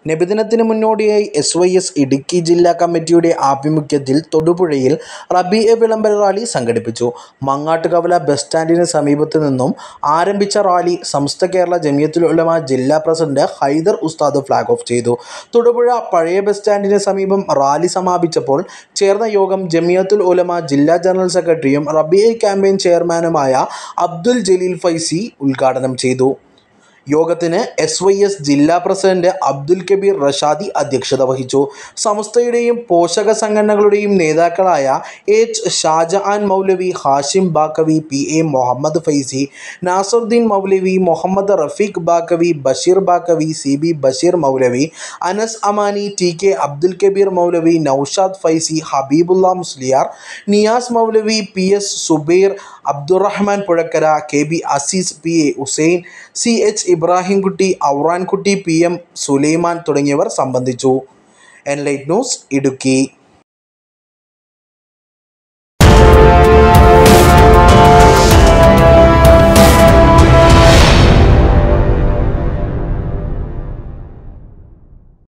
നബിദിനത്തിന് മുന്നോടിയായി S Y S Idukki ജില്ലാ കമ്മിറ്റിയുടെ ആഭിമുഖ്യത്തിൽ തൊടുപുഴയിൽ റബീഅ വിളംബര റാലി സംഘടിപ്പിച്ചു മങ്ങാട്ടുകവല ബസ് സ്റ്റാൻഡിന് സമീപത്ത് നിന്നും ആരംഭിച്ച റാലി സമസ്ത കേരള ജമിയത്തുൽ ഉലമ ജില്ലാ പ്രസിഡന്റ് ഹൈദർ ഉസ്താദ് ഫ്ലാഗ് ഓഫ് ചെയ്തു തൊടുപുഴ പഴയ ബസ് സ്റ്റാൻഡിന് സമീപം റാലി സമാപിച്ചപ്പോൾ ചേർന്ന യോഗം ജമിയത്തുൽ ഉലമ ജില്ലാ ജനറൽ സെക്രട്ടറിയും റബീഅ ക്യാമ്പയിൻ ചെയർമാനുമായ അബ്ദുൽ ജലീൽ ഫൈസി ഉദ്ഘാടനം ചെയ്തു യോഗത്തിന് എസ് വൈ എസ് ജില്ലാ പ്രസിഡന്റ് അബ്ദുൽ കബീർ റഷാദി അധ്യക്ഷത വഹിച്ചു സമസ്തയുടെയും പോഷക സംഘടനകളുടെയും നേതാക്കളായ H Shajahan Maulavi Hashim Baqavi P A Muhammad Faizy Nasaruddin Maulavi Muhammad Rafeeq Baqavi Basheer Baqavi C B Basheer Maulavi Anas Amani T K Abdul Kabeer Maulavi Noushad Faizy Habeebulla Musliyar Niyas Maulavi P S Zubair Abdurahman Puzhakkara K B Azeez P A Hussain C H Ibrahimkutty Auranguty P M Sulaiman തുടങ്ങിയവർ സംബന്ധിച്ചു എൻലൈറ്റ് ന്യൂസ് ഇടുക്കി